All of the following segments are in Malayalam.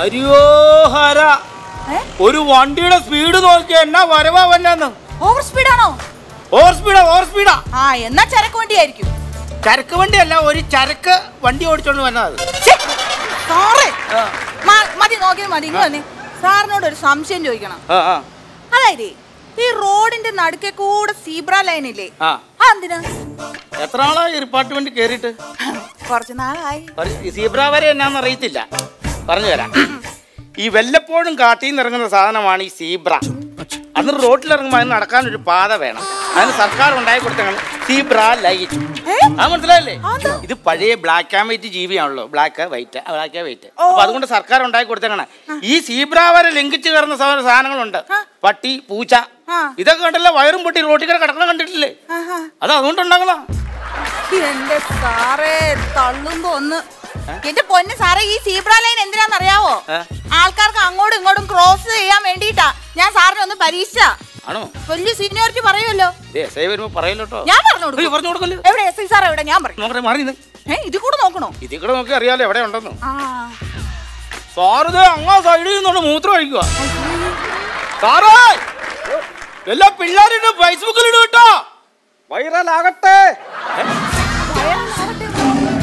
ഹരിയോഹര ഏ? ഒരു വണ്ടിയുടെ സ്പീഡ് നോക്കിയ എന്നാ വരവാ വന്നെന്ന് ഓവർ സ്പീഡാണോ ഓവർ സ്പീഡാ ഓവർ സ്പീഡാ ആ എന്നാ ചരക്ക് വണ്ടിയായിരിക്കും ചരക്ക് വണ്ടിയല്ല ഒരു ചരക്ക് വണ്ടി ഓടിച്ചോണ്ട് വന്നത് ഛെ, സാറേ മ- മതി നോക്കിയത് മതി ഇങ്ങ് വന്നേ സാറിനോട് ഒരു സംശയം ചോദിക്കണം ആ ആ അതായത് ഈ റോഡിന്റെ നടുക്കെ കൂടെ സീബ്ര ലൈൻ ഇല്ലേ ആ ആ എന്തിനാ എത്ര ആളായി ഇരിപ്പാട്ട് വണ്ടി കേറിയിട്ട് കുറച്ച് നാളായി ഈ സീബ്ര വരെ എന്നാന്ന് അറിയത്തില്ല പറഞ്ഞു തരാം ഈ വല്ലപ്പോഴും കാട്ടിൽ നിന്ന് ഇറങ്ങുന്ന സാധനമാണ് ഈ സീബ്ര അന്ന് റോട്ടിൽ ഇറങ്ങുമ്പോൾ അതിന് നടക്കാൻ ഒരു പാത വേണം അതിന് സർക്കാർ ഉണ്ടാക്കി കൊടുത്തതാണ് സീബ്ര ലൈറ്റ് ഏ? അത് മനസ്സിലായില്ലേ അതാ. ഇത് പഴയ ബ്ലാക്ക് ആൻഡ് വൈറ്റ് ജീവിയാണല്ലോ ബ്ലാക്ക് വൈറ്റ് ബ്ലാക്ക് വൈറ്റ് അപ്പൊ അതുകൊണ്ട് സർക്കാർ ഉണ്ടാക്കി കൊടുത്തേക്കാണ് ഈ സീബ്ര വരെ ലംഘിച്ച് കയറുന്ന സാധന- സാധനങ്ങളുണ്ട് പട്ടി പൂച്ച ആ. ഇതൊക്കെ കണ്ടല്ലോ വയറും പൊട്ടി റോട്ടിൽ കൂടെ കിടക്കണം കണ്ടിട്ടില്ലേ ആഹാ. അത് അതുകൊണ്ടുണ്ടാകണം എന്റെ സാറേ തള്ളുമ്പോ ഒന്ന് എന്റെ പൊന്ന് സാറേ ഈ സീബ്ര ലൈൻ എന്തിനാന്നറിയാവോ ഏ? ആൾക്കാർക്ക് അങ്ങോട്ടും ഇങ്ങോട്ടും ക്രോസ് ചെയ്യാൻ വേണ്ടിട്ടാ ഞാൻ സാറിനെ ഒന്ന് പരീക്ഷ ആണോ വലിയ സീനിയോറിറ്റി പറയുമല്ലോ ഇതേ എസ് ഐ വരുമ്പോ പറയല്ലോ ഞാൻ പറഞ്ഞു കൊടുക്കും. അയ്യോ, പറഞ്ഞു കൊടുക്കല്ലോ എവിടെ എസ് ഐ സാർ എവിടെ ഞാൻ പറയും നോക്കട്ടെ മാറി നിന്ന് ഏ ഇത് കൂടെ നോക്കണോ ഇതിൽ കൂടെ നോക്കി അറിയാലോ എവിടെ ഉണ്ടെന്ന് ആ സാറിത് അങ്ങാ സൈഡിൽ നിന്നോണ്ട് മൂത്രം ഒഴിക്കുക സാറേ എല്ലാ പിള്ളേരും ഫേസ്ബുക്കിൽ ഇടും കേട്ടോ വൈറലാകട്ടെ വയറിലാവട്ടെ.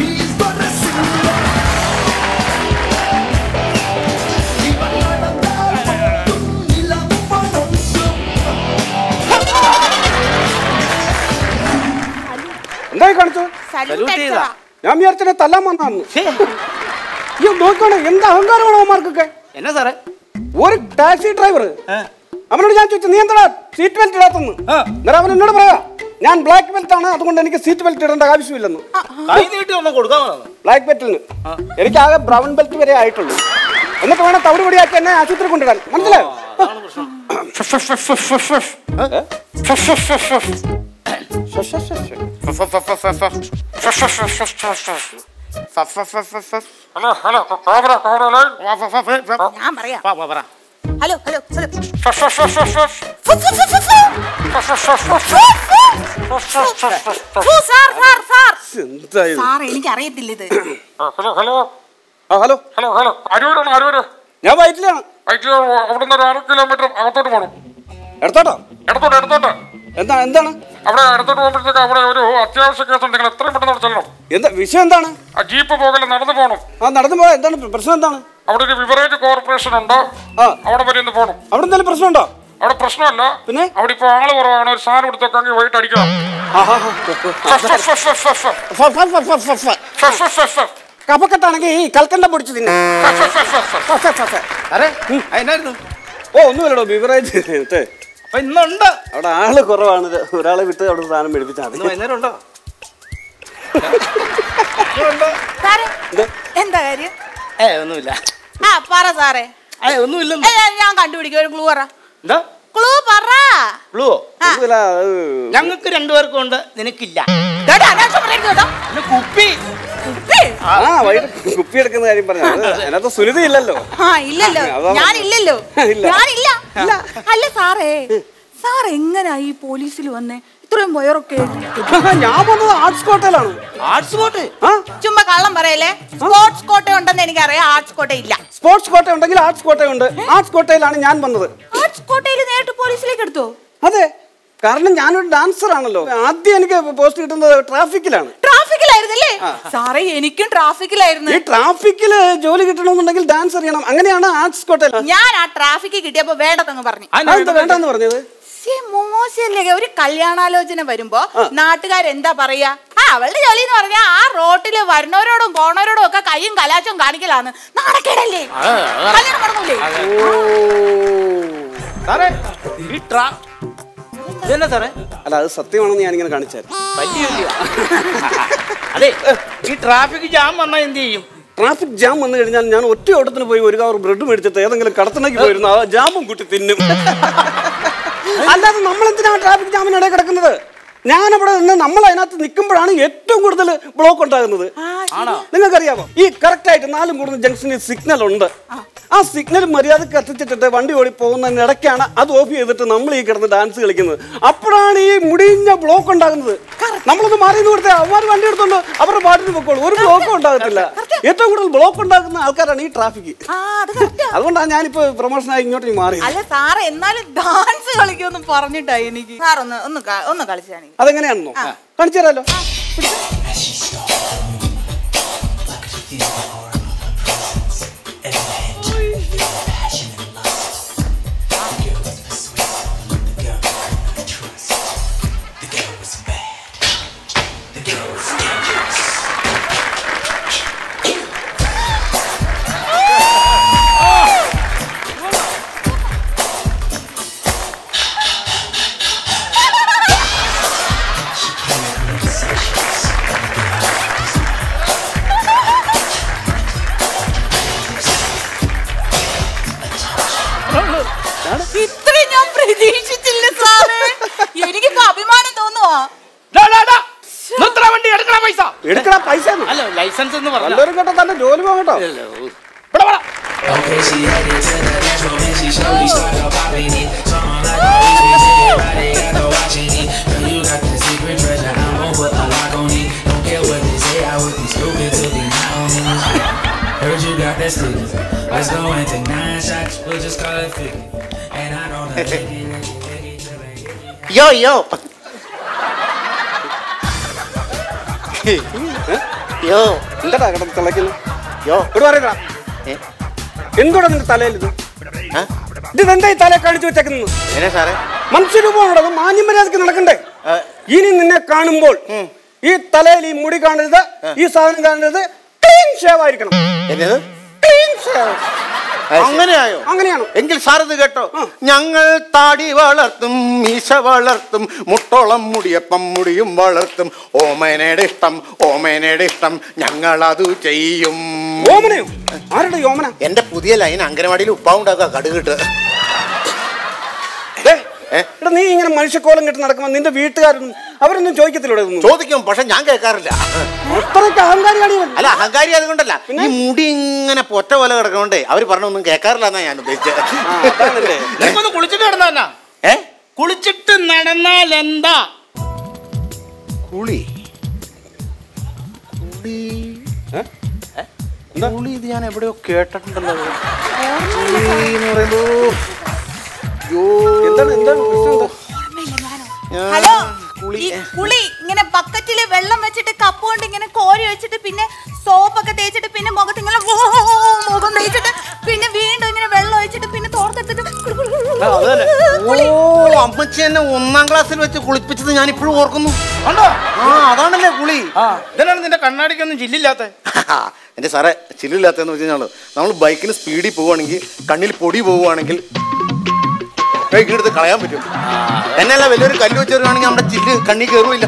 എന്തായി കാണിച്ചു സല്യൂട്ട് സല്യൂട്ട് ചെയ്താ. അടിച്ചതാ. ഞാൻ വിചാരിച്ചത് തല്ലാൻ വന്നാന്ന് ഛേ, ഈ നോക്കണം എന്ത് അഹങ്കാരമാണ് അവന്മാർക്കൊക്കെ എന്നാ സാറേ ഒരു ടാക്സി ഡ്രൈവർ ഏ? അവനോട് ഞാൻ ചോദിച്ചു നീ എന്താ സീറ്റ് ബെൽറ്റ് ഇടാത്തെന്ന് ആ. അന്നേരം അവൻ എന്നോട് പറയാ ഞാൻ ബ്ലാക്ക് ബെൽറ്റ് ആണ് അതുകൊണ്ട് എനിക്ക് സീറ്റ് ബെൽറ്റ് ഇടേണ്ട ആവശ്യമില്ലെന്ന് കൈ നീട്ടി ഒന്ന് കൊടുക്കാൻ പറഞ്ഞു ബ്ലാക്ക് ബെൽറ്റിന് എനിക്ക് ആകെ ബ്രൗൺ ബെൽറ്റ് വരെ ആയിട്ടുള്ളൂ എന്നിട്ട് വേണം തവിട് പൊടിയാക്കി എന്നെ ആശുപത്രി കൊണ്ടിടാൻ മനസ്സിലായോ അതാണ് പ്രശ്നം hello hello cobra cobra line ഞാൻ പറയാം വാ, വാ, പറ. ഹലോ ഹലോ ഹലോ ഫു, സാർ സാർ സാർ എന്തായാലും സാർ എനിക്ക് അറിയത്തില്ല ഇത് ഹലോ ഹലോ ആ ഹലോ ഹലോ ഹലോ അരൂരാണ് അരൂര് ഞാൻ വയറ്റിലാണ് വൈറ്റ് അവിടെ നിന്ന് ഒരു അര കിലോമീറ്റർ അകത്തോട്ട് പോകണം എടുത്തോട്ടോ എടുത്തോട്ട് എടുത്തോട്ട് എന്താ എന്താണ് അവിടെ എടുത്തോട്ട് പോകുമ്പോഴത്തേക്ക് അവിടെ ഒരു അത്യാവശ്യ കേസ് ഉണ്ട് നിങ്ങൾ എത്രയും പെട്ടെന്ന് അവിടെ ചെല്ലണം എന്താ വിഷയം എന്താണ് ആ ജീപ്പ് പോകല നടന്നു പോകണം ആ നടന്നു പോയാ എന്താണ് പ്രശ്നം എന്താണ് അവിടെ ഒരു ബിവറേജ് കോർപ്പറേഷൻ ഉണ്ട് ആ അവിടെ വരെ ഒന്ന് പോകണം അവിടെ എന്തെങ്കിലും പ്രശ്നമുണ്ടോ അവിടെ പ്രശ്നമല്ല പിന്നെ? അവിടെ ഇപ്പൊ ആള് കുറവാണ് ഒരു സാധനം എടുത്തൊക്കെ വൈകിട്ട് അടിക്കണം ആഹാ. ഫ, ഫ, ഫ, ഫ, ഫ, ഫ. കഫക്കെട്ടാണെങ്കിൽ ഈ കൽക്കണ്ട പൊടിച്ച് തിന്നെ ഫ, ഫ, ഫ, ഫ. സാറേ അതിനായിരുന്നു ഓ ഒന്നുമില്ലടോ ബിവറേജ് ഇത്. അപ്പൊ ഇന്നുണ്ട് അവിടെ ആള് കുറവാണ് ഇത്. ഒരാളെ വിട്ട് അവിടെ സാധനം മേടിപ്പിച്ചാൽ ഇന്ന് മതി വൈകുന്നേരം ഉണ്ടോ സാറേ ഇത്? എന്താ കാര്യം ഏ ഒന്നുമില്ല ആ പറ സാറേ ഏ ഒന്നുമില്ലെന്ന് ഏ, ഞാൻ കണ്ടുപിടിക്കും ഒരു ക്ലൂ പറ എന്താ ക്ലൂ പറ ബ്ലൂവോ ആ. ഒന്നുമില്ല, അത് ഞങ്ങൾക്ക് രണ്ടുപേർക്കും ഉണ്ട് നിനക്കില്ല കേട്ടോ അനാവശ്യം പറയരുത് കേട്ടോ പിന്നെ കുപ്പി ഉപ്പേ. ആ വൈകിട്ട് കുപ്പി എടുക്കുന്ന കാര്യം പറഞ്ഞു അത് അതിനകത്ത് സുനിത ഇല്ലല്ലോ ആ ഇല്ലല്ലോ അതാ ഞാനില്ലല്ലോ ഇല്ല. ഞാനില്ല അല്ല സാറേ സാർ എങ്ങനാ ഈ പോലീസിൽ വന്നേ ഇത്രയും വയറൊക്കെ ഞാൻ വന്നത് ആർട്സ് കോട്ടയിലാണ് ആർട്സ് കോട്ട് ആ ചുമ്മാ കള്ളം പറയല്ലേ സ്പോർട്സ് കോട്ട ഉണ്ടെന്ന് എനിക്കറിയാം ആർട്സ് കോട്ട ഇല്ല സ്പോർട്സ് കോട്ട ഉണ്ടെങ്കിൽ ആർട്സ് കോട്ടയുണ്ട് ആർട്സ് കോട്ടയിലാണ് ഞാൻ വന്നത് ആർട്സ് കോട്ടയിൽ നേരിട്ട് പോലീസിലേക്ക് എടുത്തോ അതെ കാരണം ഞാനൊരു ഡാൻസർ ആണല്ലോ ആദ്യം എനിക്ക് പോസ്റ്റ് കിട്ടുന്നത് ട്രാഫിക്കിലാണ് ട്രാഫിക്കിലായിരുന്നല്ലേ സാറേ എനിക്കും ട്രാഫിക്കിലായിരുന്നു ഈ ട്രാഫിക്കില് ജോലി കിട്ടണമെന്നുണ്ടെങ്കിൽ ഡാൻസ് അറിയണം അങ്ങനെയാണ് ആർട്സ് കോട്ടയിൽ ഞാൻ ആ ട്രാഫിക്ക് കിട്ടിയപ്പോ വേണ്ടെന്നങ്ങ് പറഞ്ഞു അതെന്താ വേണ്ടെന്ന് പറഞ്ഞത് ശ്ശേ, മോശമല്ലേ ഒരു കല്യാണാലോചന വരുമ്പോ നാട്ടുകാരെന്താ പറയാ ആ അവളുടെ ജോലി എന്ന് പറഞ്ഞാ ആ റോട്ടില് വരുന്നവരോടും പോണവരോടും ഒക്കെ കയ്യും കലാച്ചും കാണിക്കലാന്ന് നാണക്കേടല്ലേ കല്യാണം നടന്നൂലേ സാറേ ഈ ട്രാ ഇതെന്നാ സാറേ അല്ല അത് സത്യമാണെന്ന് ഞാനിങ്ങനെ കാണിച്ചാൽ വലിയ വലിയ അതെ ഈ ട്രാഫിക് ജാം വന്നാ എന്ത് ചെയ്യും ട്രാഫിക് ജാം വന്നു കഴിഞ്ഞാൽ ഞാൻ ഒറ്റ ഓട്ടത്തിന് പോയി ഒരു കവർ ബ്രെഡ് മേടിച്ചിട്ട് ഏതെങ്കിലും കടത്തണയ്ക്ക് പോയിരുന്നു ആ ജാമും കൂട്ടി തിന്നും അല്ലാതെ നമ്മൾ എന്തിനാ ട്രാഫിക് ജാമിനിടെ കിടക്കുന്നത് ഞാൻ അവിടെ നിന്ന് നമ്മൾ അതിനകത്ത് നിൽക്കുമ്പോഴാണ് ഏറ്റവും കൂടുതൽ ബ്ലോക്ക് ഉണ്ടാകുന്നത് നിങ്ങൾക്കറിയാമോ ഈ കറക്റ്റ് ആയിട്ട് നാലും കൂടുന്ന ജംഗ്ഷനിൽ സിഗ്നൽ ഉണ്ട് ആ സിഗ്നൽ മര്യാദക്ക് കത്തിച്ചിട്ടിട്ട് വണ്ടി ഓടി പോകുന്നതിനിടയ്ക്കാണ് അത് ഓഫ് ചെയ്തിട്ട് നമ്മൾ ഈ കിടന്ന് ഡാൻസ് കളിക്കുന്നത് അപ്പോഴാണ് ഈ മുടിഞ്ഞ ബ്ലോക്ക് ഉണ്ടാകുന്നത് നമ്മളൊന്ന് മാറി നിന്ന് കൊടുത്തേ അവന്മാർ വണ്ടി എടുത്തോണ്ട് അവരുടെ പാട്ടിന് പൊക്കോളൂ ഒരു ബ്ലോക്കും ഉണ്ടാകത്തില്ല ഏറ്റവും കൂടുതൽ ബ്ലോക്ക് ഉണ്ടാക്കുന്ന ആൾക്കാരാണ് ഈ ട്രാഫിക് ആ അത് കറക്റ്റാ അതുകൊണ്ടാണ് ഞാനിപ്പോ പ്രൊമോഷനായി ഇങ്ങോട്ട് മാറി അല്ല സാറ് എന്നാലും ഡാൻസ് കളിക്കുമെന്ന് പറഞ്ഞിട്ടാ എനിക്ക് സാർ ഒന്ന് ഒന്ന് ക- ഒന്ന് കളിച്ചാണ് അതെങ്ങനെയാണെന്നോ കാണിച്ചു തരാലോ ഇത്രയും ഞാൻ പ്രതീക്ഷിച്ചില്ല സാറേ എനിക്കിപ്പോ അഭിമാനം തോന്നുവാ ഡാ, ഡാ, ഡാ. നിർത്തടാ വണ്ടി എടുക്കണ പൈസ എടുക്കണ പൈസ അല്ല ലൈസൻസ് എന്ന് പറഞ്ഞു നല്ലൊരു കേട്ടോ തന്നെ ജോലി പോകട്ടോ Okay, she headed to the dance floor and she slowly started popping it. Song like always, we say everybody got to watching it. Girl, you got the secret treasure, I'm gon' put a lock on it. Don't care what they say, I would be stupid to be not on in this shit. Heard you got that sticker. Let's go and take nine shots, we'll just call it 50. And I know the lick it, lick it, lick it till they hit it. യോ യോ യോ എന്താ കിടന്ന് തിളയ്ക്കുന്നു യോ ഇവിടെ പറയടാ ഏ? എന്തുകൂടെ നിന്റെ തലയിൽ ഇത് ആ? ഇത് എന്താ ഈ തലയെ കാണിച്ചു വെച്ചേക്കുന്നത് എന്നെ സാറേ മനുഷ്യരൂപമാണോ മാന്യമര്യാദക്ക് നടക്കണ്ടേ ആ. ഇനി നിന്നെ കാണുമ്പോൾ ഈ തലയിൽ ഈ മുടി കാണരുത് ഈ സാധനം കാണരുത് ക്ലീൻ ഷേവ് ആയിരിക്കണം എന്നത് ക്ലീൻ ഷേവ് അങ്ങനെയായോ അങ്ങനെയാണ് എങ്കിൽ സാർ ഇത് കേട്ടോ ഞങ്ങൾ താടി വളർത്തും മീശ വളർത്തും മുട്ടോളം മുടിയപ്പം മുടിയും വളർത്തും ഓമനയുടെ ഇഷ്ടം ഓമനയുടെ ഇഷ്ടം ഞങ്ങൾ അത് ചെയ്യും ഓമനയോ ആരുടെ ഈ ഓമന എന്റെ പുതിയ ലൈൻ അങ്കനവാടിയിൽ ഉപ്പാവുണ്ടാക്കുക കടുകിട്ട് ദേ, ഏ? എടാ നീ ഇങ്ങനെ മനുഷ്യക്കോലം കെട്ടി നടക്കുമ്പോ നിന്റെ വീട്ടുകാരൊന്നും അവരൊന്നും ചോദിക്കത്തില്ല ഇവിടെ ഒന്നും ചോദിക്കും പക്ഷെ ഞാൻ കേൾക്കാറില്ല അത്രയ്ക്ക് അഹങ്കാരിയാണ് ഇവൻ അല്ല അഹങ്കാരി അതുകൊണ്ടല്ല ഈ മുടി ഇങ്ങനെ പൊറ്റ പോലെ കിടക്കണോണ്ടേ അവര് പറഞ്ഞൊന്നും കേൾക്കാറില്ല എന്നാ ഞാൻ ഉദ്ദേശിച്ചത് ആ, അതാണല്ലേ. നിനക്കൊന്ന് കുളിച്ചിട്ട് നടന്നാ ഏ കുളിച്ചിട്ട് നടന്നാൽ എന്താ കുളി കുളി ഏ? എന്താ കുളി ഇത് ഞാൻ എവിടെയോ കേട്ടിട്ടുണ്ടല്ലോ കുളി എന്ന് പറയുമ്പോ യോ എന്താണ് എന്താണ് പ്രശ്നം എന്താ? ഞാൻ ഹലോ കുളി ഈ കുളി ഇങ്ങനെ ബക്കറ്റില് വെള്ളം വെച്ചിട്ട് കപ്പ് കൊണ്ട് ഇങ്ങനെ കോരി വെച്ചിട്ട് പിന്നെ സോപ്പൊക്കെ തേച്ചിട്ട് പിന്നെ മുഖത്ത് ഇങ്ങനെ വോ മുഖം തേച്ചിട്ട് പിന്നെ വീണ്ടും ഇങ്ങനെ വെള്ളം ഒഴിച്ചിട്ട് പിന്നെ തോർത്തെടുത്തിട്ട് ആ, അതല്ലേ. ഓ അമ്മച്ചി എന്നെ ഒന്നാം ക്ലാസ്സിൽ വെച്ച് കുളിപ്പിച്ചത് ഞാൻ ഇപ്പോഴും ഓർക്കുന്നു കണ്ടോ ആ അതാണല്ലേ കുളി ഇതിനാണ് നിന്റെ കണ്ണാടിക്കൊന്നും ജില്ലില്ലാത്ത എന്റെ സാറേ ചില്ലില്ലാത്തതെന്ന് വെച്ച് കഴിഞ്ഞാൽ നമ്മൾ ബൈക്കിന് സ്പീഡിൽ പോവുകയാണെങ്കിൽ കണ്ണിൽ പൊടി പോവുകയാണെങ്കിൽ എടുത്ത് കളയാൻ പറ്റും എന്നല്ല വലിയൊരു കല്ല് വെച്ചവരാണെങ്കിൽ നമ്മുടെ ചില്ല് കണ്ണി കയറുമില്ല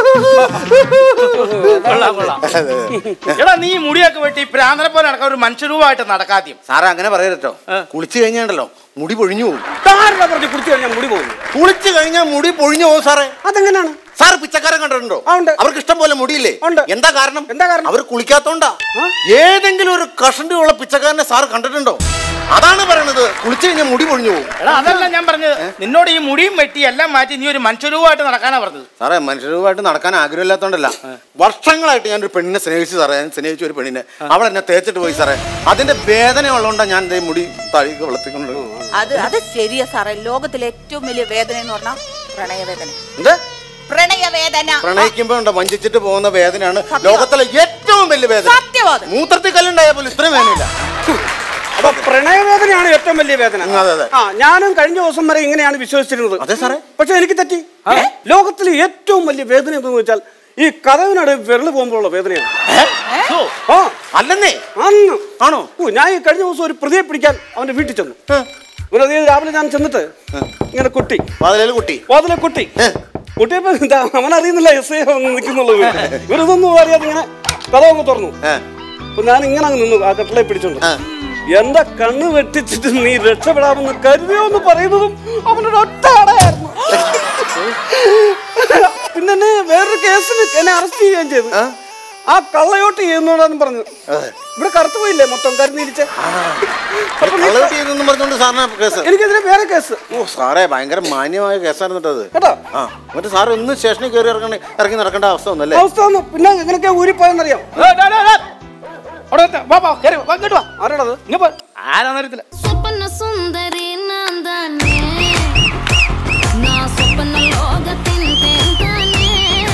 കൊള്ളാം കൊള്ളാം എടാ നീ ഈ മുടിയൊക്കെ വെട്ടി പ്രാന്തനെ പോലെ നടക്കാൻ ഒരു മനുഷ്യരൂപമായിട്ട് നടക്കാദ്യം സാറേ അങ്ങനെ പറയരുതോ കുളിച്ചു കഴിഞ്ഞാണ്ടല്ലോ മുടി പൊഴിഞ്ഞു പോകും ആരുടെ പറഞ്ഞ് കുടിച്ചു കഴിഞ്ഞാൽ മുടി പോകുന്നു കുളിച്ചു കഴിഞ്ഞാൽ മുടി പൊഴിഞ്ഞു പോകും സാറേ അതെങ്ങനെയാണ് സാർ പിച്ചക്കാരൻ കണ്ടിട്ടുണ്ടോ ആ, ഉണ്ട്. അവർക്ക് ഇഷ്ടം പോലെ മുടിയില്ലേ ഉണ്ട്. എന്താ കാരണം എന്താ കാരണം? അവർ കുളിക്കാത്തോണ്ടാ ഏതെങ്കിലും ഒരു കഷണ്ടി ഉള്ള പിച്ചക്കാരനെ സാർ കണ്ടിട്ടുണ്ടോ അതാണ് പറയണത് കുളിച്ചു കഴിഞ്ഞാൽ മുടി പൊഴിഞ്ഞു പോകും എടാ അതല്ല ഞാൻ പറഞ്ഞത് നിന്നോട് ഈ മുടിയും വെട്ടി എല്ലാം മാറ്റി നീ ഒരു മനുഷ്യരൂപമായിട്ട് നടക്കാനാ പറഞ്ഞത് സാറേ മനുഷ്യരുമായിട്ട് നടക്കാൻ ആഗ്രഹമില്ലാത്തോണ്ടല്ല വർഷങ്ങളായിട്ട് ഞാൻ ഒരു പെണ്ണിനെ സ്നേഹിച്ചു സാറേ ഞാൻ സ്നേഹിച്ച ഒരു പെണ്ണിനെ അവൾ എന്നെ തേച്ചിട്ട് പോയി സാറേ അതിന്റെ വേദന ഉള്ളതുകൊണ്ടാണ് ഞാൻ ദേ മുടി താഴേക്ക് വളർത്തിക്കൊണ്ട് അത് അത് ശരിയാ സാറേ ലോകത്തിലെ ഏറ്റവും വലിയ വേദന എന്ന് പറഞ്ഞാൽ പ്രണയവേദന എന്ത് പ്രണയവേദന പ്രണയിക്കുമ്പോ ഉണ്ടോ വഞ്ചിച്ചിട്ട് പോകുന്ന വേദനയാണ് ലോകത്തിലെ ഏറ്റവും വലിയ വേദന സത്യവാദം മൂത്രത്തിൽ കല്ലുണ്ടായ പോലും ഇത്രയും വേദനയില്ല അപ്പൊ പ്രണയവേദനയാണ് ഏറ്റവും വലിയ വേദന അതെ, അതെ. ആ ഞാനും കഴിഞ്ഞ ദിവസം വരെ ഇങ്ങനെയാണ് വിശ്വസിച്ചിരുന്നത് അതെ സാറേ പക്ഷെ എനിക്ക് തെറ്റി ലോകത്തിലെ ഏറ്റവും വലിയ വേദന എന്തെന്ന് വെച്ചാൽ ഈ കഥവിനോട് വിരല് പോകുമ്പോഴുള്ള വേദനയാണ് ഓ, ആ അല്ലെന്നേ അന്ന് ആണോ ഓ ഞാൻ ഈ കഴിഞ്ഞ ദിവസം ഒരു പ്രതിയെ പിടിക്കാൻ അവന്റെ വീട്ടിൽ ചെന്നു ഒരു പ്രതിയെ രാവിലെ ഞാൻ ചെന്നിട്ട് ഇങ്ങനെ കുട്ടി വാതിലേല് കുട്ടി വാതിലെ കുട്ടി കുട്ടിയപ്പോ ഇതാ അവൻ അറിയുന്നില്ല എസ് ഐ നിൽക്കുന്നുള്ളൂ ഇവരിതൊന്നും അറിയാതെ ഇങ്ങനെ കഥ അങ്ങ് തുറന്നു ഏ, അപ്പൊ ഞാൻ ഇങ്ങനെ അങ്ങ് നിന്നു ആ കട്ടിലെ പിടിച്ചോണ്ട് ആ. എന്റെ കണ്ണ് വെട്ടിച്ചിട്ട് നീ രക്ഷപ്പെടാമെന്ന് കരുതിയോ എന്ന് പറയുന്നതും അവനൊരു ഒറ്റ അടയായിരുന്നു പിന്നെ എന്നെ വേറൊരു കേസിന് എന്നെ അറസ്റ്റ് ചെയ്യുകയും ചെയ്തു ആ കള്ളയോട്ട് ചെയ്യുന്നോടാന്ന് പറഞ്ഞു ഇവിടെ കറുത്തു പോയില്ലേ മൊത്തം കരുന്നിരിച്ച് അപ്പൊ നീ- കള്ളവെട്ടി ചെയ്തെന്നും പറഞ്ഞുകൊണ്ട് സാറിന് കേസ് എനിക്കെതിരെ വേറെ കേസ് ഓ സാറേ ഭയങ്കര മാന്യമായ കേസായിരുന്നു കേട്ടോ അത് കേട്ടോ ആ എന്നിട്ട് സാർ ഒന്ന് സ്റ്റേഷനിൽ കയറി ഇറങ്ങണ ഇറങ്ങി നടക്കേണ്ട അവസ്ഥ ഒന്നല്ലേ അവസ്ഥ ഒന്ന് പിന്നെ എങ്ങനെയൊക്കെ ഊരിപ്പോയെന്നറിയാം ഏ, ഡാ, ഡാ, ഡാ. അവിടെ നിർത്ത്. വാ, വാ, കേറി വാ, വാ, ഇങ്ങോട്ട് വാ. ആരാടത് ഇങ്ങ് പോ. ആരാന്നറിയത്തില്ല സ്വപ്ന സുന്ദരി നാൻ തന്നെ నా స్వప్న లోగతిన్ తేంతానే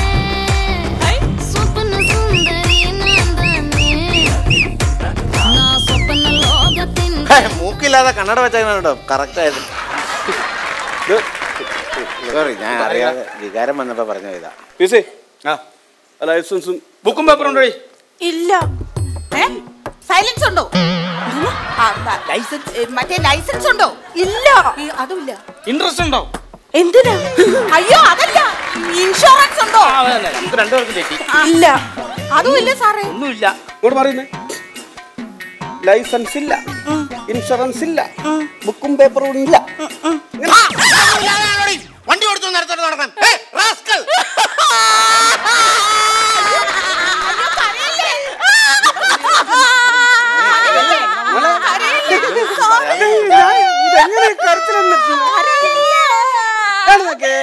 స్వప్న సుందరి నాన్ തന്നെ నా స్వప్న లోగతిన్ ഹേ, മൂക്കില്ലാതെ കണ്ണട വെച്ചോ കറക്റ്റ് ആയത് സോറി ഞാൻ അറിയാതെ വികാരം വന്നപ്പോ പറഞ്ഞു പോയതാ പീസേ ആ ലൈസൻസും ബുക്കും പേപ്പറും ഉണ്ടോ ഇല്ല ഏ സൈലൻസ് ഉണ്ടോ ആ, ബ- ലൈസൻസ് ഏ, മറ്റേ ലൈസൻസ് ഉണ്ടോ ഇല്ല ഈ, അതുമില്ല ഇൻട്രസ്റ്റ് ഉണ്ടോ എന്തിനാ അയ്യോ അതല്ല ഇൻഷുറൻസ് ഉണ്ടോ ആ, അതന്നെ. നമുക്ക് രണ്ടുപേർക്ക് തെറ്റി ഇല്ല അതും ഇല്ല സാറേ ഒന്നുമില്ല ഇങ്ങോട്ട് പറയുന്നേ ലൈസൻസ് ഇല്ല ഇൻഷുറൻസ് ഇല്ല ബുക്കും പേപ്പറും ഇല്ല വണ്ടി കൊടുത്തു നേരത്തോട്ട് നടക്കാൻ ഇതെങ്ങനെ കരച്ചിലൊന്നും കാണുന്നൊക്കെ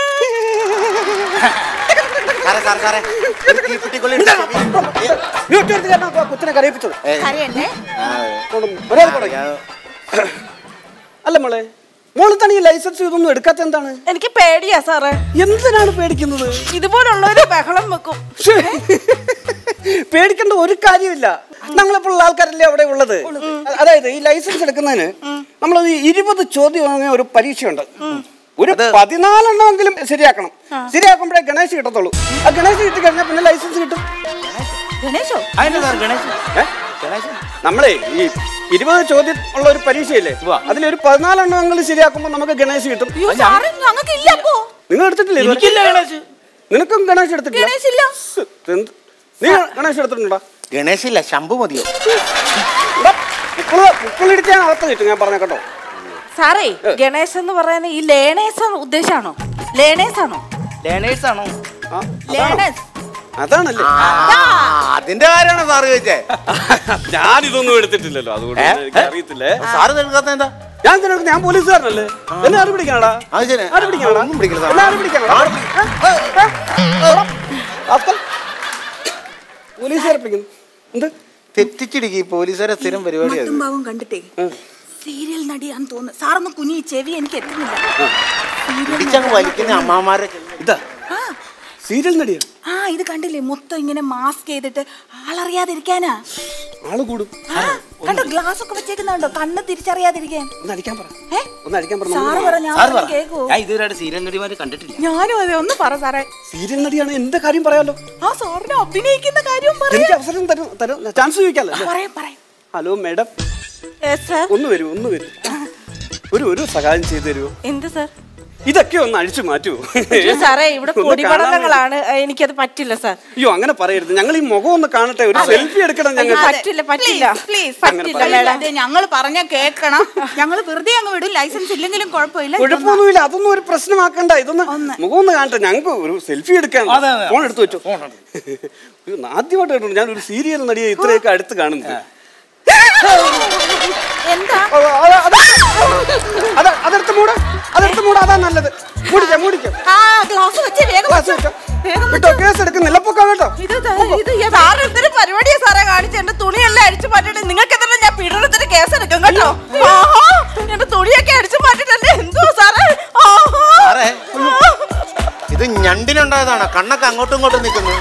സാറേ സാറേ സാറേ ഒരു തീപ്പെട്ടിക്കൊള്ളി എടുത്ത് ചെവിയിൽ- വീട്ടുകാർക്ക് കാരണം കൊച്ചിനെ കരയിപ്പിച്ചത് ഏ, കരയണ്ടേ ആ, കൊണ്ടും ഒരാൾ പറയും ഞാൻ- അല്ല മോളെ മോള് തന്നെ ഈ ലൈസൻസ് ഇതൊന്നും എടുക്കാത്ത എന്താണ് എനിക്ക് പേടിയാ സാറേ എന്തിനാണ് പേടിക്കുന്നത് ഇതുപോലുള്ള ഒരു ബഹളം വെക്കും ശ്ശേ. പേടിക്കേണ്ട ഒരു കാര്യമില്ല നമ്മളെപ്പോഴുള്ള ആൾക്കാരല്ലേ അവിടെ ഉള്ളത് അതായത് ഈ ലൈസൻസ് എടുക്കുന്നതിന് നമ്മൾ ഇരുപത് ചോദ്യം അങ്ങനെ ഒരു പരീക്ഷയുണ്ട് ഒരു പതിനാലെണ്ണമെങ്കിലും ശരിയാക്കണം ശരിയാക്കുമ്പോഴേ ഗണേശ് കിട്ടത്തുള്ളൂ ആ ഗണേശ് കിട്ടി കഴിഞ്ഞാൽ പിന്നെ ലൈസൻസ് കിട്ടും ഗണേശോ അതിന്റെ സാർ ഗണേശൻ ഏ? നമ്മളെ ഈ ഇരുപത് ചോദ്യം ഉള്ള ഒരു പരീക്ഷയില്ലേ അതിലൊരു പതിനാലെണ്ണമെങ്കിലും ശരിയാക്കുമ്പോൾ നമുക്ക് ഗണേശ് കിട്ടും അയ്യോ സാറേ ഞങ്ങൾക്ക് ഇല്ല അപ്പോ നിങ്ങൾ എടുത്തിട്ടില്ലേ ഇതുവരെ? എനിക്കില്ല ഗണേശ് നിനക്കും ഗണേശ് എടുത്തിട്ടില്ല ഗണേശ് ഇല്ല എന്ത്? നീ ഗണേശ് എടുത്തിട്ടുണ്ടോ ഗണേശില്ല ശംഭു മതിയോ പുക്കളിടിച്ച് ഞാൻ അകത്ത് കിട്ടും ഞാൻ പറഞ്ഞ കേട്ടോ സാറേ ഗണേശ് എന്ന് പറയുന്ന ഈ ലേണേഴ്സ് ഉദ്ദേശാണോ ലേണേഴ്സ് ആണോ ലേണേഴ്സ് ആണോ ആ, ലേണേഴ്സ് അതാണല്ലേ ആ, അതിന്റെ കാര്യമാണ് സാറ് ചോദിച്ചേ ഞാനിതൊന്നും എടുത്തിട്ടില്ലല്ലോ അതുകൊണ്ട് എനിക്ക് അറിയത്തില്ലേ സാറ് എടുക്കാത്ത എന്താ ഞാൻ ഇതിനകത്ത് ഞാൻ പോലീസുകാരനല്ലേ എന്നെ ആര് പിടിക്കാനടാ അത് ശരി ആര് പിടിക്കാനടാ ഒന്നും പിടിക്കില്ല സാർ. എന്നെ ആര് പിടിക്കാനടാ പോലീസുകാരെ പിടിക്കുന്നു എന്ത് തെറ്റിച്ചിടിക്ക് പോലീസുകാരെ സ്ഥിരം പരിപാടിയാണ് ഭാവം കണ്ടിട്ടേ സീരിയൽ നടിയാന്ന് തോന്നുന്നു സാറൊന്ന് കുഞ്ഞി ഈ ചെവി എനിക്ക് എത്തുന്നില്ല പിടിച്ചങ്ങ് വലിക്കുന്ന അമ്മാമാരെ ഇതാ സീരിയൽ നടിയാ ആ ഇത് കണ്ടില്ലേ മൊത്തം ഇങ്ങനെ മാസ്ക് ചെയ്തിട്ട് ആളറിയാതിരിക്കാനാ ആള് കൂടും ആ, കണ്ടോ ഗ്ലാസ് ഒക്കെ വെച്ചേക്കുന്നുണ്ടോ കണ്ണ് തിരിച്ചറിയാതിരിക്കാൻ ഒന്ന് അടിക്കാൻ പറ ഏ? ഒന്ന് അടിക്കാൻ പറ സാറ് നമ്മൾ പറ ഞാൻ സാർ പറ പറഞ്ഞ് കേക്കൂ ഞാൻ ഇതുവരെ സീരിയൽ നടിമാരെ കണ്ടിട്ടില്ല ഞാനും അതെ ഒന്ന് പറ സാറേ സീരിയൽ നടിയാണ് എന്റെ കാര്യം പറയാലോ ആ സാറിന് അഭിനയിക്കുന്ന കാര്യം എനിക്ക് അവസരം തരും തരും ചാൻസ് ചോദിക്കാലോ അല്ലേ? പറയാം പറയാം ഹലോ മേഡം സാർ ഒന്ന് വരൂ ഒന്ന് വരൂ ഒരു ഒരു സഹായം ചെയ്തു തരുമോ എന്ത് സാർ ഇതൊക്കെ ഒന്ന് അഴിച്ചു മാറ്റുമോ അയ്യോ സാറേ ഇവിടെ ഒന്ന് കാണാൻ പൊടിപടലങ്ങളാണ് എനിക്കത് പറ്റില്ല സാർ വേണ്ടി. അയ്യോ അങ്ങനെ പറയരുത് ഞങ്ങൾ ഈ മുഖം ഒന്ന് കാണട്ടെ ഒരു സെൽഫി എടുക്കണം ഞങ്ങൾ പറ്റില്ല പറ്റില്ല പ്ലീസ് പറ്റില്ല മേഡം ഞങ്ങൾ പറഞ്ഞ കേക്കണം ഞങ്ങൾ വെറുതെ അങ്ങ് വിടും ലൈസൻസ് ഇല്ലെങ്കിലും കുഴപ്പമില്ല കുഴപ്പമൊന്നുമില്ല അതൊന്നും ഒരു പ്രശ്നമാക്കണ്ട ഇതൊന്ന് മുഖം ഒന്ന് കാണട്ടെ ഞങ്ങൾക്ക് ഒരു സെൽഫി എടുക്കാൻ അതെ, അതെ. ഫോൺ എടുത്തു വെച്ചോ ഇത് ആദ്യമായിട്ട് കേട്ടോ ഞാൻ ഒരു സീരിയൽ നടിയെ ഇത്രയൊക്കെ അടുത്ത് കാണുന്നത് എന്താ ഓ, അത് അത് അത് അതെടുത്ത് മൂട് അതെടുത്ത് മൂട് അതാ നല്ലത് മൂടിക്കാം മൂടിക്കാം ആ ഗ്ലാസ് വെച്ച് വേഗം ക്ലാസ് വെച്ചോ. വെച്ചോ വേഗം കേട്ടോ കേസ് എടുക്കുന്നില്ല പൊക്കോ കേട്ടോ ഇത് ദാ, ഇത് ഏതാ? സാറ് എന്തൊരു പരിപാടിയാ സാറേ കാണിച്ച എന്റെ തുണിയെല്ലാം അടിച്ചു മാറ്റിട്ട് നിങ്ങൾക്ക് തന്നെ ഞാൻ പീഡനത്തിന് കേസ് എടുക്കും കേട്ടോ ആഹാ, എന്റെ തുണിയൊക്കെ അടിച്ചു മാറ്റിട്ടല്ലേ എന്തോ സാറേ ആഹാ. സാറേ ഇത് ഞണ്ടിനുണ്ടായതാണ് കണ്ണൊക്കെ അങ്ങോട്ടും ഇങ്ങോട്ടും നിൽക്കുന്നു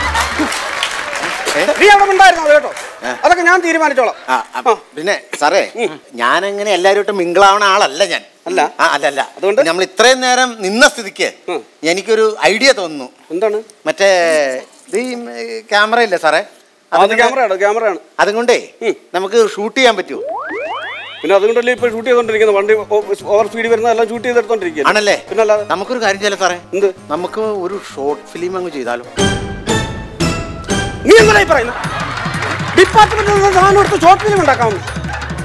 നീ അവിടെ ഉണ്ടായിരുന്നു കേട്ടോ അതൊക്കെ ഞാൻ തീരുമാനിച്ചോളാം ആ, അപ്പൊ പിന്നെ സാറേ ഞാനങ്ങനെ എല്ലാവരുമായിട്ട് മിങ്കിളാവണ ആളല്ല ഞാൻ അല്ല? ആ, അല്ല അല്ല അതുകൊണ്ട്? നമ്മൾ ഇത്രയും നേരം നിന്ന സ്ഥിതിക്ക് ഉം. എനിക്കൊരു ഐഡിയ തോന്നുന്നു എന്താണ് മറ്റേ ഇത് ഈ ക്യാമറ ഇല്ലേ സാറേ അത് അതുകൊണ്ട് ക്യാമറയാണ് ക്യാമറയാണ് അതുകൊണ്ടേ ഉം. നമുക്ക് ഷൂട്ട് ചെയ്യാൻ പറ്റുമോ പിന്നെ അതുകൊണ്ടല്ലേ ഇപ്പൊ ഷൂട്ട് ചെയ്തോണ്ടിരിക്കുന്നത് വണ്ടി ഓവർ സ്പീഡ് വരുന്നതെല്ലാം ഷൂട്ട് ചെയ്തെടുത്തോണ്ടിരിക്കുക ആണല്ലേ പിന്നെ അല്ലാതെ നമുക്കൊരു കാര്യം ചെയ്യാലോ സാറേ എന്ത് നമുക്ക് ഒരു ഷോർട്ട് ഫിലിം അങ്ങ് ചെയ്താലോ നീ എന്തായി പറയുന്നത് ഡിപ്പാർട്ട്മെന്റ് സാധനം എടുത്ത് ഷോർട്ട് ഫിലിം ഉണ്ടാക്കാവുന്നു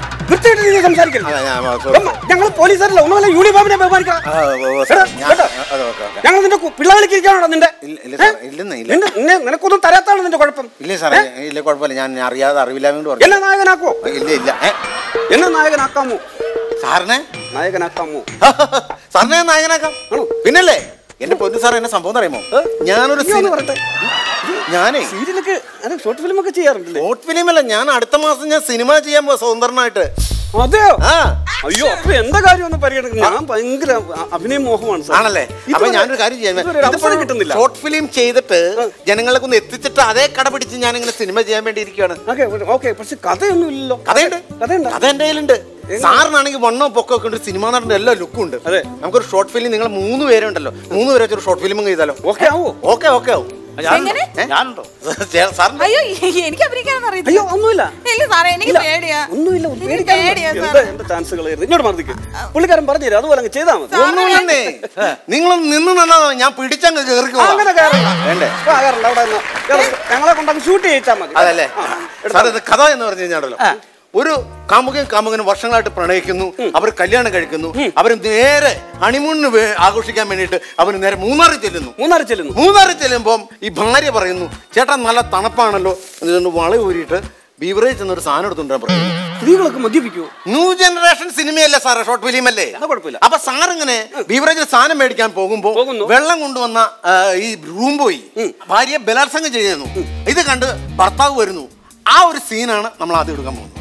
വൃത്തിയായിട്ട് നീ സംസാരിക്കരുത് അതാ ഞാൻ- ആ, sorry. ഞങ്ങൾ പോലീസുകാരല്ല ഒന്നുമല്ല യൂണിഫോമിനെ ബഹുമാനിക്കണം ആ, ഓ, ഓ, എടാ, ഞാൻ- കേട്ടോ? അതെ ഓക്കെ ഓക്കെ ഞങ്ങൾ നിന്റെ കു- പിള്ളകളിക്ക് ഇരിക്കാണോ നിന്റെ ഇല്ല ഇല്ല ഏ? സാറേ ഇല്ലെന്ന് ഇല്ല നിന്റെ നിന്നെ നിനക്കൊന്നും തരാത്താണ് നിന്റെ കുഴപ്പം ഇല്ല സാറേ ഇല്ല കുഴപ്പമില്ല ഞാൻ അറിയാതെ അറിവില്ലാമ കൊണ്ട് എന്നെ പറഞ്ഞു നായകനാക്കോ ഇല്ല ഇല്ല ഏ എന്നെ നായകനാക്കാമോ സാറിനെ നായകനാക്കാമോ സാറിനെ ഞാൻ നായകനാക്കാം പിന്നല്ലേ എന്റെ പൊന്നു സാർ എന്നെ സംഭവം അറിയുമോ ഞാനൊരു നീ ഒന്ന് സിനി- പറയട്ടെ ഞാനേ സീരിയലൊക്കെ അതെ ഷോർട്ട് ഫിലിം ഒക്കെ ചെയ്യാറുണ്ടല്ലേ ഷോർട്ട് ഫിലിം അല്ല ഞാൻ അടുത്ത മാസം ഞാൻ സിനിമ ചെയ്യാൻ പോവാ സ്വതന്ത്രനായിട്ട് അതെയോ ആ അയ്യോ അപ്പൊ എന്താ കാര്യം ഒന്ന് പരിഗണിക്കും ഞാൻ ഭയങ്കര അ- അഭിനയ മോഹമാണ് സാർ ആണല്ലേ അപ്പൊ ഇതുവരെ- ഞാനൊരു കാര്യം ഇതുവരെ ഒരു അവസരം കിട്ടുന്നില്ല ഷോർട്ട് ഫിലിം ചെയ്തിട്ട് ജനങ്ങൾക്ക് ഒന്ന് എത്തിച്ചിട്ട് അതേ കട പിടിച്ച് ഞാൻ ഇങ്ങനെ സിനിമ ചെയ്യാൻ വേണ്ടി ഇരിക്കുകയാണ് ഓക്കെ ഓക്കെ പക്ഷെ കഥയൊന്നും ഇല്ലല്ലോ കഥയുണ്ട് കഥയുണ്ടോ? കഥ എന്റെ കയ്യിലുണ്ട് സാറിനാണെങ്കിൽ വണ്ണോ പൊക്കോ ഒക്കെ ഉണ്ട് സിനിമ നടന്റെ എല്ലാ ലുക്കും ഉണ്ട് അതെ. നമുക്കൊരു ഷോർട്ട് ഫിലിം നിങ്ങൾ മൂന്ന് പേരുണ്ടല്ലോ മൂന്ന് പേരെ വെച്ചൊരു ഷോർട്ട് ഫിലിം ചെയ്താലോ ഓക്കെ ആവോ ഓക്കെ ഓക്കെ ആവും എങ്ങനെ ഏ? ഞാനുണ്ടോ സാറിന് അയ്യോ എനിക്ക് അഭിനയിക്കാനൊന്നും അറിയത്തില്ല അയ്യോ ഒന്നുമില്ല ഇല്ല സാറേ എനിക്ക് ഇല്ല. പേടിയാ ഒന്നുമില്ല എനിക്ക് പേടിക്കാനൊന്നും- പേടിയാ എന്താ സാറേ എന്റെ ചാൻസുകൾ ഇങ്ങോട്ട് മറന്നിക്ക് പുള്ളിക്കാരൻ പറഞ്ഞുതരാം അതുപോലെ അങ്ങ് ചെയ്താൽ മതി ഒന്നുമില്ലെന്നേ നിങ്ങൾ നിന്ന് നന്നാ ഞാൻ പിടിച്ചങ്ങ് കേറിക്കോ അങ്ങനെ കയറണ്ട വേണ്ടേ ആ, കയറണ്ട അവിടെ നിന്ന്. കേറ്. ഞങ്ങളെ കൊണ്ടങ്ങ് ഷൂട്ട് ചെയ്യിച്ചാൽ മതി അതല്ലേ ആ, എടുത്തോ. സാർ ഇത് കഥ എന്ന് പറഞ്ഞു കഴിഞ്ഞാണല്ലോ ഒരു കാമുകയും കാമുകനും വർഷങ്ങളായിട്ട് പ്രണയിക്കുന്നു അവർ കല്യാണം കഴിക്കുന്നു അവർ നേരെ ഹണിമൂണിന് വേ- ആഘോഷിക്കാൻ വേണ്ടിയിട്ട് അവർ നേരെ മൂന്നാറിൽ ചെല്ലുന്നു മൂന്നാർ ചെല്ലുന്നു മൂന്നാറിൽ ചെല്ലുമ്പം ഈ ഭാര്യ പറയുന്നു ചേട്ടാ നല്ല തണുപ്പാണല്ലോ എന്നിട്ട് വള ഊരിയിട്ട് ബീവറേജ് എന്നൊരു സാധനം എടുത്തുകൊണ്ടാ പറയുന്നു സ്ത്രീകളൊക്കെ മദ്യപിക്കുവോ ന്യൂ ജനറേഷൻ സിനിമയല്ലേ സാറേ ഷോർട്ട് ഫിലിം അല്ലേ അത് കുഴപ്പമില്ല. അപ്പൊ സാർ ഇങ്ങനെ ബീവറേജിൽ സാധനം മേടിക്കാൻ പോകുമ്പോ പോകുന്നു. വെള്ളം കൊണ്ടുവന്ന ആ, ഈ റൂം പോയി ഭാര്യയെ ബലാത്സംഗം ചെയ്യുന്നു ഇത് കണ്ട് ഭർത്താവ് വരുന്നു ആ ഒരു സീനാണ് നമ്മൾ ആദ്യം എടുക്കാൻ പോകുന്നത്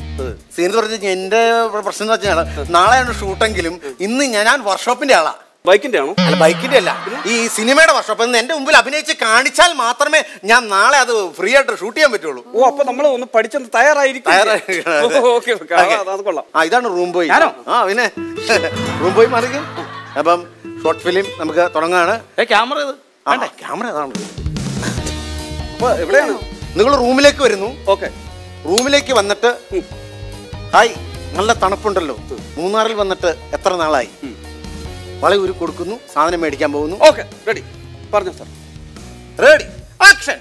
സീൻ എന്ന് പറഞ്ഞു കഴിഞ്ഞാൽ എന്റെ പ്രശ്നം എന്ന് വെച്ചാൽ നാളെയാണ് ഷൂട്ടെങ്കിലും ഇന്ന് ഞാൻ ഞാൻ വർക്ക്ഷോപ്പിന്റെ ആളാ ബൈക്കിന്റെ ആണോ അല്ല ബൈക്കിന്റെ അല്ല ഈ സിനിമയുടെ വർക്ക്ഷോപ്പ് എന്ന് എന്റെ മുമ്പിൽ അഭിനയിച്ച് കാണിച്ചാൽ മാത്രമേ ഞാൻ നാളെ അത് ഫ്രീ ആയിട്ട് ഷൂട്ട് ചെയ്യാൻ പറ്റുള്ളൂ ഓ അപ്പൊ നമ്മൾ ഒന്ന് പഠിച്ചൊന്ന് തയ്യാറായിരിക്കും തയ്യാറായിരിക്കണം, അതെ. Okay okay okay. അത് കൊള്ളാം ആ ഇതാണ് റൂം ബോയ് ഞാനോ? ആ പിന്നെ റൂം ബോയ് മാറിക്കും അപ്പം ഷോർട്ട് ഫിലിം നമുക്ക് തുടങ്ങാണ് ഏ ക്യാമറ ഇത് ആ, ക്യാമറ അതാണ് അപ്പൊ എവിടെയാണ് നിങ്ങൾ റൂമിലേക്ക് വരുന്നു ഓക്കെ റൂമിലേക്ക് വന്നിട്ട് ഹായ് നല്ല തണുപ്പുണ്ടല്ലോ മൂന്നാറിൽ വന്നിട്ട് എത്ര നാളായി വള ഉരു കൊടുക്കുന്നു സാധനം മേടിക്കാൻ പോകുന്നു ഓക്കെ റെഡി പറഞ്ഞോ സാർ റെഡി ആക്ഷൻ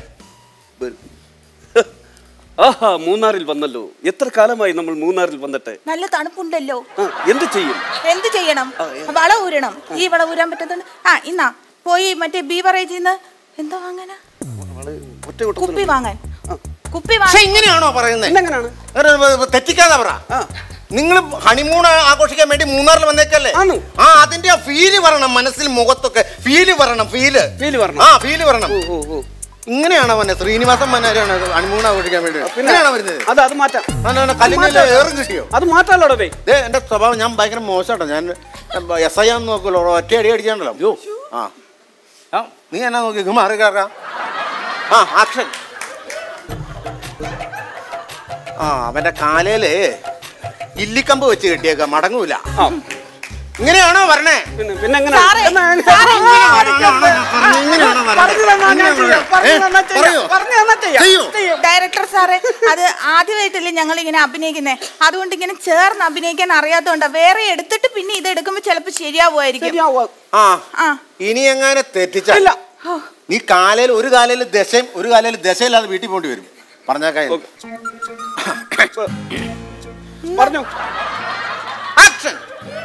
ആഹാ മൂന്നാറിൽ വന്നല്ലോ എത്ര കാലമായി നമ്മൾ മൂന്നാറിൽ വന്നിട്ട് നല്ല തണുപ്പുണ്ടല്ലോ ആ, എന്ത് ചെയ്യും എന്ത് ചെയ്യണം വള ഊരണം ഈ വള ഊരാൻ പറ്റത്തുണ്ട് ആ ഇന്നാ പോയി മറ്റേ ബീവറേജിൽ നിന്ന് എന്താ വാങ്ങാനാ ഒറ്റ കുപ്പി വാങ്ങാൻ കുപ്പി പക്ഷെ വാങ്ങാൻ ഇങ്ങനെയാണോ പറയുന്നത് എങ്ങനെയാണ് തെറ്റിക്കാതെ പറ ആ. നിങ്ങൾ ഹണിമൂൺ ആഘോഷിക്കാൻ വേണ്ടി മൂന്നാറിൽ വന്നേക്കല്ലേ ആണോ? ആ അതിന്റെ ഫീല് വരണം മനസ്സിൽ മുഖത്തൊക്കെ ഫീല് വരണം ഫീല് ഫീല് വരണം ആ ഫീല് വരണം ഓ ഓ ഓ ഇങ്ങനെയാണോ വന്നെ ശ്രീനിവാസൻ മന്നാരാണ് ഹണിമൂൺ ആഘോഷിക്കാൻ വേണ്ടി ഇങ്ങനെയാണോ വരുന്നത് അത് അത് മാറ്റാം കല്ലിനെല്ലാം ഏറും കിട്ടിയോ അത് മാറ്റാലോ ബേ ദേ എന്റെ സ്വഭാവം ഞാൻ ഭയങ്കര മോശമാട്ടോ ഞാൻ എസ് ഐ ആന്ന് നോക്കുമല്ലോ ഒറ്റ അടി അടിച്ചാണല്ലോ യോ ആ ആ നീ എന്നാ നോക്കി ഇങ്ങ് മാറി കയറാം ആ ആക്ഷൻ ആ അവന്റെ കാലയില് ഇല്ലിക്കമ്പ് വെച്ച് കെട്ടിയേക്ക മടങ്ങൂല ആ ഇങ്ങനെയാണോ വരണേ പിന്നെ പിന്നെ എങ്ങനെ സാറേ, എന്നാ, എങ്ങനെ? സാറേ, ഇങ്ങനെയാണോ വരണേ? പറഞ്ഞു തന്നാ ഞാൻ ചെയ്യാം. പറഞ്ഞു തന്നാ ചെയ്യാം. പറയോ? പറഞ്ഞു തന്നാ ചെയ്യാം. ചെയ്യോ? ചെയ്യും. ഡയറക്ടർ സാറേ അത് ആദ്യമായിട്ടല്ലേ ഞങ്ങൾ ഇങ്ങനെ അഭിനയിക്കുന്നേ അതുകൊണ്ട് ഇങ്ങനെ ചേർന്ന് അഭിനയിക്കാൻ അറിയാത്തതുകൊണ്ടാ വേറെ എടുത്തിട്ട് പിന്നെ ഇത് എടുക്കുമ്പോ ചിലപ്പോ ശരിയാവുമായിരിക്കും ശരിയാവുക. ആ ആ ഇനി എങ്ങനെ തെറ്റിച്ച ഇല്ല. നീ കാലയിൽ ഒരു കാലയിൽ ദശയും ഒരു കാലയിൽ ദശയില്ലാതെ വീട്ടിൽ പോണ്ടി വരും പറഞ്ഞേക്കാൻ പറഞ്ഞു ആക്ഷൻ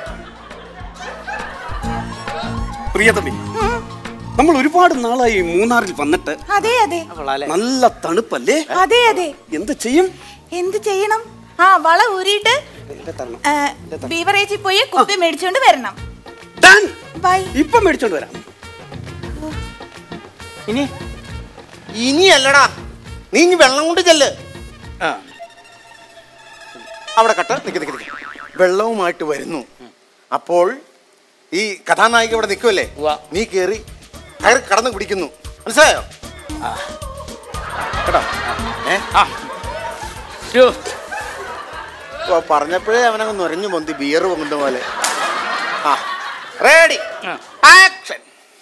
പ്രിയതമി നമ്മൾ ഒരുപാട് നാളായി മൂന്നാറിൽ വന്നിട്ട് അതെ അതെ നല്ല തണുപ്പല്ലേ അതെ അതെ എന്ത് ചെയ്യും എന്ത് ചെയ്യണം ആ വള ഊരിയിട്ട് തരണം ആ, ബീവറേജിൽ പോയി കുപ്പി മേടിച്ചോണ്ട് വരണം ഡാൻ ബൈ ഇപ്പൊ മേടിച്ചോണ്ട് വരാം ഇനി ഇനിയല്ലടാ നീ ഇനി വെള്ളം കൊണ്ട് ചെല്ല് ആ അവിടെ കട്ട് നിക്ക് നിക്ക് നിക്ക് വെള്ളവുമായിട്ട് വരുന്നു അപ്പോൾ ഈ കഥാനായിക ഇവിടെ നിൽക്കുമല്ലേ ഉവ്വ. നീ കേറി കയറി കടന്ന് കുടിക്കുന്നു മനസ്സിലായോ കേട്ടോ ഏ ആ ഛോ, ഓ, പറഞ്ഞപ്പോഴേ അവനങ്ങ് നുരഞ്ഞു പൊന്തി ബിയർ പൊങ്ങുന്ന പോലെ ആ റെഡി ആ. ആക്ഷൻ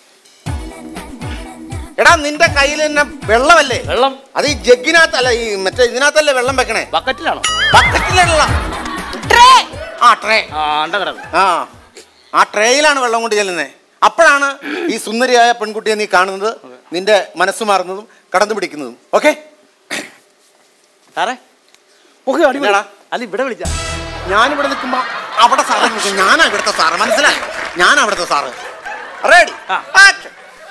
എടാ നിന്റെ കയ്യിൽ തന്നെ വെള്ളമല്ലേ വെള്ളം അത് ഈ ജഗ്ഗിനകത്തല്ല ഈ മറ്റേ ഇതിനകത്തല്ലേ വെള്ളം വെക്കണേ ബക്കറ്റിലാണോ ബക്കറ്റിലുള്ള ട്രേ ആ ട്രേ ആ അണ്ട കിടക്കും ആ ആ ട്രേയിലാണ് വെള്ളം കൊണ്ട് ചെല്ലുന്നത് അപ്പോഴാണ് ഈ സുന്ദരിയായ പെൺകുട്ടിയെ നീ കാണുന്നത് നിന്റെ മനസ്സ് മാറുന്നതും കടന്നു പിടിക്കുന്നതും ഓക്കെ സാറേ ഓക്കെ അടിപൊളി എന്നടാ അല്ല ഇവിടെ വിളിച്ച ഞാനിവിടെ നിൽക്കുമ്പോ അവിടെ സാറ് നിൽക്കും ഞാനാ ഇവിടുത്തെ സാറ് മനസ്സിലായി ഞാൻ അവിടുത്തെ സാറ് റെഡി ആക്ഷൻ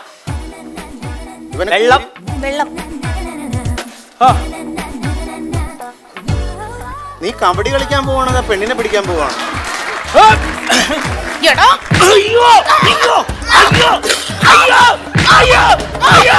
ഇവനെ വെള്ളം വെള്ളം ആ, നീ കബഡി കളിക്കാൻ പോവാണോ പെണ്ണിനെ പിടിക്കാൻ പോവാണോ ആ, എടോ അയ്യോ അയ്യോ അയ്യോ അയ്യോ അയ്യോ അയ്യോ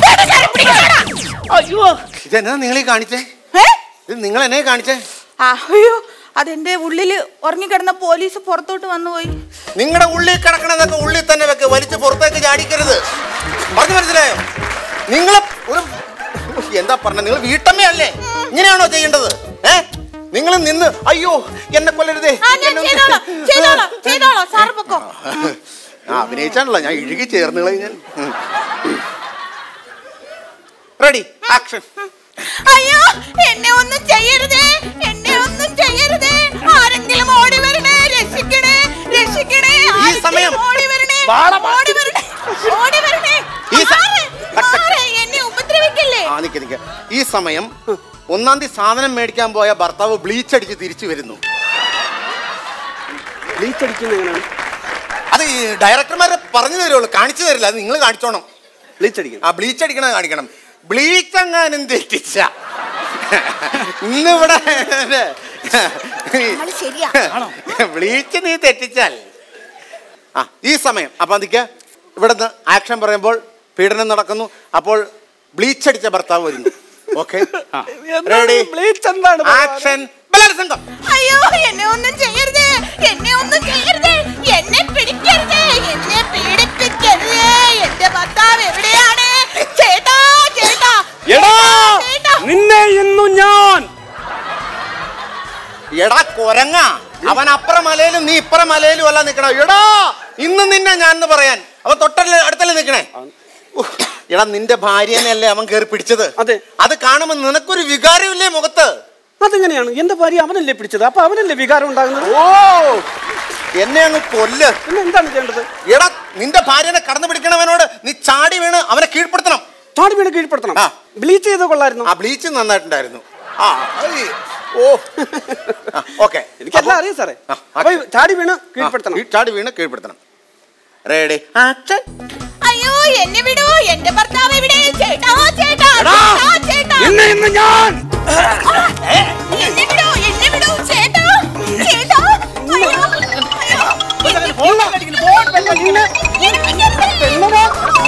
അയ്യോ ഇതെന്നാ നിങ്ങൾ ഈ കാണിച്ചേ ഏ? ഇത് നിങ്ങൾ എന്നെ കാണിച്ചേ ആ, അയ്യോ അതെന്റെ ഉള്ളില് ഉറങ്ങിക്കിടന്ന പോലീസ് പുറത്തോട്ട് വന്നുപോയി നിങ്ങളുടെ ഉള്ളിൽ കിടക്കണതൊക്കെ ഉള്ളിൽ തന്നെ വെക്ക് വലിച്ച് പുറത്തേക്ക് ചാടിക്കരുത് പറഞ്ഞു മനസ്സിലായോ നിങ്ങൾ ഒരു എന്താ പറഞ്ഞ നിങ്ങൾ വീട്ടമ്മയല്ലേ ഇങ്ങനെയാണോ ചെയ്യേണ്ടത് ഏ നിങ്ങൾ നിന്ന് അയ്യോ എന്നെ കൊല്ലരുതേ ആ ഞാൻ എന്നെ ഒന്ന് ചെയ്തോളാം ചെയ്തോളാം ചെയ്തോളാം സാറ് പൊക്കോ ആ അഭിനയിച്ചാണല്ലോ ഞാൻ ഇഴുകി ചേർന്ന് കളഞ്ഞാൽ റെഡി ആക്ഷൻ അയ്യോ എന്നെ ഒന്നും ചെയ്യരുതേ എന്നെ ഒന്നും ചെയ്യരുതേ ആരെങ്കിലും ഓടി വരണേ രക്ഷിക്കണേ രക്ഷിക്കണേ ആരെങ്കിലും സമയം ഓടി വരണേ വാള വാ. ഓടി വരണേ ഓടി വരണേ ഈ സ- മാറ്, മാറ്, എന്നെ ഉപദ്രവിക്കല്ലേ ആ നിക്ക നിക്ക ഈ സമയം ഒന്നാം തീയതി സാധനം മേടിക്കാൻ പോയ ഭർത്താവ് ബ്ലീച്ച് അടിച്ച് തിരിച്ചു വരുന്നു ബ്ലീച്ച് അടിക്കുന്നത് എങ്ങനെയാണ് അത് ഈ ഡയറക്ടർമാരെ പറഞ്ഞു തരുള്ളൂ കാണിച്ചു തരില്ല അത് നിങ്ങൾ കാണിച്ചോണം ബ്ലീച്ച് അടിക്കണം ആ ബ്ലീച്ച് അടിക്കണ കാണിക്കണം ബ്ലീച്ച് എങ്ങാനും തെറ്റിച്ച ഇന്നിവിടെ നമ്മള് ശരിയാ ബ്ലീച്ച് നീ തെറ്റിച്ചാൽ ആ ഈ സമയം അപ്പൊ അതിക്ക് ഇവിടുന്ന് ആക്ഷൻ പറയുമ്പോൾ പീഡനം നടക്കുന്നു അപ്പോൾ ബ്ലീച്ച് അടിച്ച ഭർത്താവ് വരുന്നു ഓക്കെ റെഡി ബ്ലീച്ച് എന്താണ് ആക്ഷൻ ബലാത്സംഗം അയ്യോ എന്നെ ഒന്നും ചെയ്യരുതേ എന്നെ ഒന്നും ചെയ്യരുതേ എന്നെ പിടിക്കരുതേ എന്നെ പീഡിപ്പിക്കരുതേ എന്റെ ഭർത്താവ് എവിടെയാണ് ചേട്ടാ ചേട്ടാ എടാ ചേട്ടാ നിന്നെ ഇന്നു ഞാൻ എടാ കൊരങ്ങ അവൻ അപ്പുറം മലയിലും നീ ഇപ്പുറം മലയിലും അല്ല നിക്കണ എടാ ഇന്ന് നിന്നെ ഞാൻ എന്ന് പറയാൻ അവൻ തൊട്ടല്ലേ അടുത്തല്ലേ നിക്കണേ ഉഹ്, എടാ നിന്റെ ഭാര്യനെയല്ലേ അവൻ കയറി പിടിച്ചത് അതെ. അത് കാണുമ്പോ നിനക്കൊരു വികാരമില്ലേ മുഖത്ത് അതെങ്ങനെയാണ് എന്റെ ഭാര്യ അവനല്ലേ പിടിച്ചത് അപ്പൊ അവനല്ലേ വികാരം ഉണ്ടാകുന്നത് ഓ എന്നെ അങ്ങ് കൊല്ല് പിന്നെ എന്താണ് ചെയ്യേണ്ടത് എടാ നിന്റെ ഭാര്യനെ കടന്നു പിടിക്കണവനോട് നീ ചാടി വീണ് അവനെ കീഴ്പ്പെടുത്തണം ചാടി വീണ് കീഴ്പ്പെടുത്തണം ആ. ബ്ലീച്ച് ചെയ്ത് കൊള്ളായിരുന്നു ആ ബ്ലീച്ച് നന്നായിട്ടുണ്ടായിരുന്നു ആ ഐ, ഓ ഓക്കെ എനിക്കെല്ലാം അറിയാം സാറേ ആ, അപ്പൊ ഈ ചാടി വീണ് കീഴ്പ്പെടുത്തണം ചാടി വീണ് കീഴ്പ്പെടുത്തണം റെഡി ആക്ഷൻ അയ്യോ എന്നെ വിടൂ എന്റെ ഭർത്താവ് എവിടെ ചേട്ടാ ചേട്ടാ എടാ, ചേട്ടാ ചേട്ടാ നിന്നെ ഇന്ന് ഞാൻ എന്നെ വിടൂ എന്നെ വിടൂ ചേട്ടാ ചേട്ടാ അയ്യോ അയ്യോ എന്നെ ഫോൺ ബെല്ലടിക്കുന്നു, ഫോൺ ബെല്ലടിക്കുന്നു. എന്നെ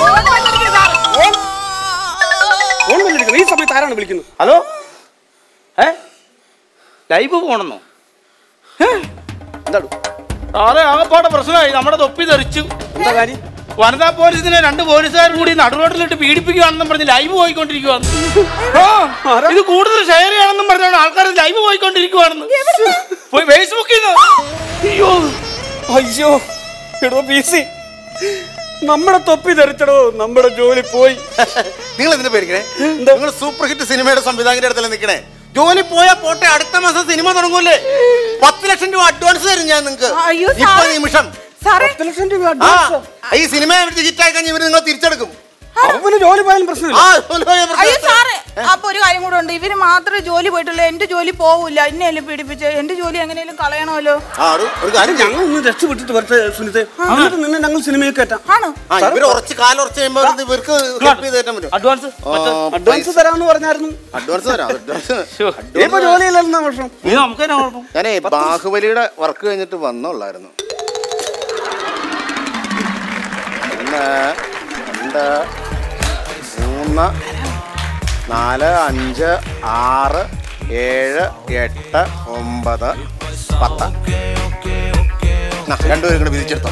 ഫോൺ വിളിക്കുന്നു ഈ സമയത്ത് ആരാണ് വിളിക്കുന്നത് ഹലോ ഏ ലൈവ് പോണെന്നോ എന്താണ് അതെ ആകപ്പാടെ പ്രശ്നമായി നമ്മുടെ തൊപ്പി തെറിച്ചു എന്താ കാര്യം വനിതാ പോലീസിനെ രണ്ട് പോലീസുകാർ കൂടി നടുറോട്ടിലിട്ട് പീഡിപ്പിക്കുകയാണെന്നും പറഞ്ഞ് ലൈവ് പോയിക്കൊണ്ടിരിക്കുവാണ് ആരാ? ഇത് കൂടുതൽ ഷെയർ ചെയ്യണമെന്നും പറഞ്ഞാണ് ആൾക്കാർ ലൈവ് പോയിക്കൊണ്ടിരിക്കുവാണെന്ന് പോയി ഫേസ്ബുക്കിൽ നിന്ന് അയ്യോ അയ്യോ എടോ പി സി നമ്മുടെ തൊപ്പി ധരിച്ചടോ നമ്മുടെ ജോലി പോയി നിങ്ങൾ എന്തിനു പേരിക്കണേ നിങ്ങൾ സൂപ്പർ ഹിറ്റ് സിനിമയുടെ സംവിധായകന്റെ അടുത്തല്ലേ നിൽക്കണേ ജോലി പോയാ പോട്ടെ അടുത്ത മാസം സിനിമ തുടങ്ങൂലേ പത്ത് ലക്ഷം രൂപ അഡ്വാൻസ് തരും ഞാൻ നിങ്ങൾക്ക് അയ്യോ, ഇപ്പൊ സാറേ. നിമിഷം സാറേ പത്ത് ലക്ഷം രൂപ ആ അഡ്വാൻസ് ഈ സിനിമ ഹിറ്റ് ആയി കഴിഞ്ഞാൽ ഇവര് നിങ്ങൾ തിരിച്ചെടുക്കും അപ്പൊ പിന്നെ ജോലി പോയാലും പ്രശ്നമില്ല ആ ജോലി പോയാ പ്രശ്നം. അയ്യോ സാറേ അപ്പൊ ഒരു കാര്യം കൂടെ ഉണ്ട് ഇവര് മാത്രമേ ജോലി പോയിട്ടുള്ളൂ എന്റെ ജോലി പോവില്ല എന്നെയല്ലേ പീഡിപ്പിച്ച് എന്റെ ജോലി എങ്ങനെയും കളയണമല്ലോ ആ ഒരു ഒരു കാര്യം ഞങ്ങൾ ഒന്ന് രക്ഷപ്പെട്ടിട്ട് വരട്ടെ സുനിത്തെ എന്നിട്ട് നിന്നെ ഞങ്ങൾ സിനിമയിൽ കയറ്റാം ആണോ ആ ഇവര് ഉറച്ച് കാലുറച്ച് കഴിയുമ്പോ ഇത് ഇവർക്ക് ഹെൽപ്പ് ചെയ്ത് തരാൻ പറ്റും അഡ്വാൻസ് അഡ്വാൻസ് തരാമെന്ന് പറഞ്ഞായിരുന്നു അഡ്വാൻസ് തരാം അഡ്വാൻസ് ഇപ്പൊ ജോലിയില്ലെന്ന പ്രശ്നം നീ നമുക്ക് തന്നെ കുഴപ്പം ഞാനേ ബാഹുബലിയുടെ വർക്ക് കഴിഞ്ഞിട്ട് വന്നുള്ളായിരുന്നു ഒന്ന് രണ്ട് മൂന്ന് നാല് അഞ്ച് ആറ് ഏഴ് എട്ട് ഒമ്പത് പത്ത് ആ, രണ്ടുപേരും കൂടെ വിധിച്ചെടുത്തോ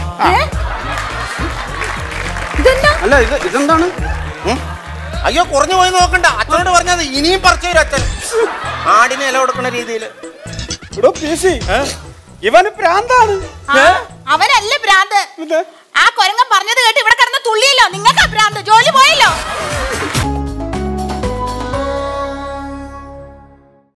ഇതെന്താ അല്ല ഇത് ഇതെന്താണ് ഉം? അയ്യോ കുറഞ്ഞു പോയി നോക്കണ്ട അച്ഛനോട് പറഞ്ഞത് ഇനിയും പറിച്ചു തരും അച്ഛൻ ആടിനെ ഇല കൊടുക്കുന്ന രീതിയിൽ എടോ പി സി ഇവന് പ്രാന്താണ് ആ, അവനല്ല ഭ്രാന്ത് പിന്നെ? ആ കൊരങ്ങൻ പറഞ്ഞത് കേട്ട് ഇവിടെ കിടന്ന് തുള്ളിയല്ലോ നിങ്ങൾക്ക് ഭ്രാന്ത്